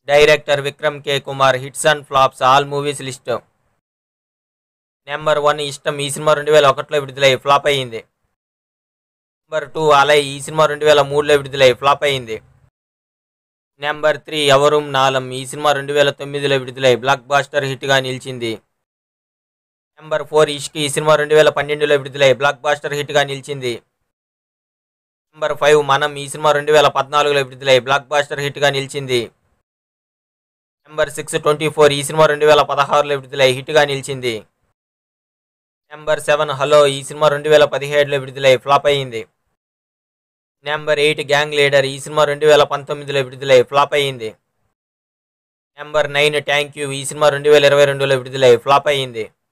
director Vikram K Kumar hits and flops all movies list number one ఇష్టం ఈ సినిమా రెండు వేల ఒకటిలో విడుదలై ఫ్లాప్ అయ్యింది నెంబర్ టూ అలై ఈ సినిమా రెండు వేల మూడులో విడుదలై ఫ్లాప్ అయ్యింది నెంబర్ త్రీ ఎవరుం నాలం ఈ సినిమా రెండు వేల తొమ్మిదిలో విడుదలై బ్లాక్ బాస్టర్ హిట్గా నిలిచింది నెంబర్ ఫోర్ ఇష్క్ ఈ సినిమా రెండు వేల పన్నెండులో విడుదలై బ్లాక్ బాస్టర్ హిట్గా నిలిచింది నెంబర్ ఫైవ్ మనం ఈ సినిమా రెండు వేల పద్నాలుగులో విడుదలై బ్లాక్ బాస్టర్ హిట్గా నిలిచింది నెంబర్ సిక్స్ ట్వంటీ ఫోర్ ఈ సినిమా రెండు వేల పదహారులో విడుదలై హిట్గా నిలిచింది నెంబర్ సెవెన్ హలో ఈ సినిమా రెండు వేల పదిహేడులో విడుదలై ఫ్లాప్ అయ్యింది నెంబర్ ఎయిట్ గ్యాంగ్ లీడర్ ఈ సినిమా రెండు వేల పంతొమ్మిదిలో విడుదలై ఫ్లాప్ అయ్యింది నెంబర్ నైన్ థ్యాంక్ యూ ఈ సినిమా రెండు వేల ఇరవై రెండులో విడుదలై ఫ్లాప్ అయ్యింది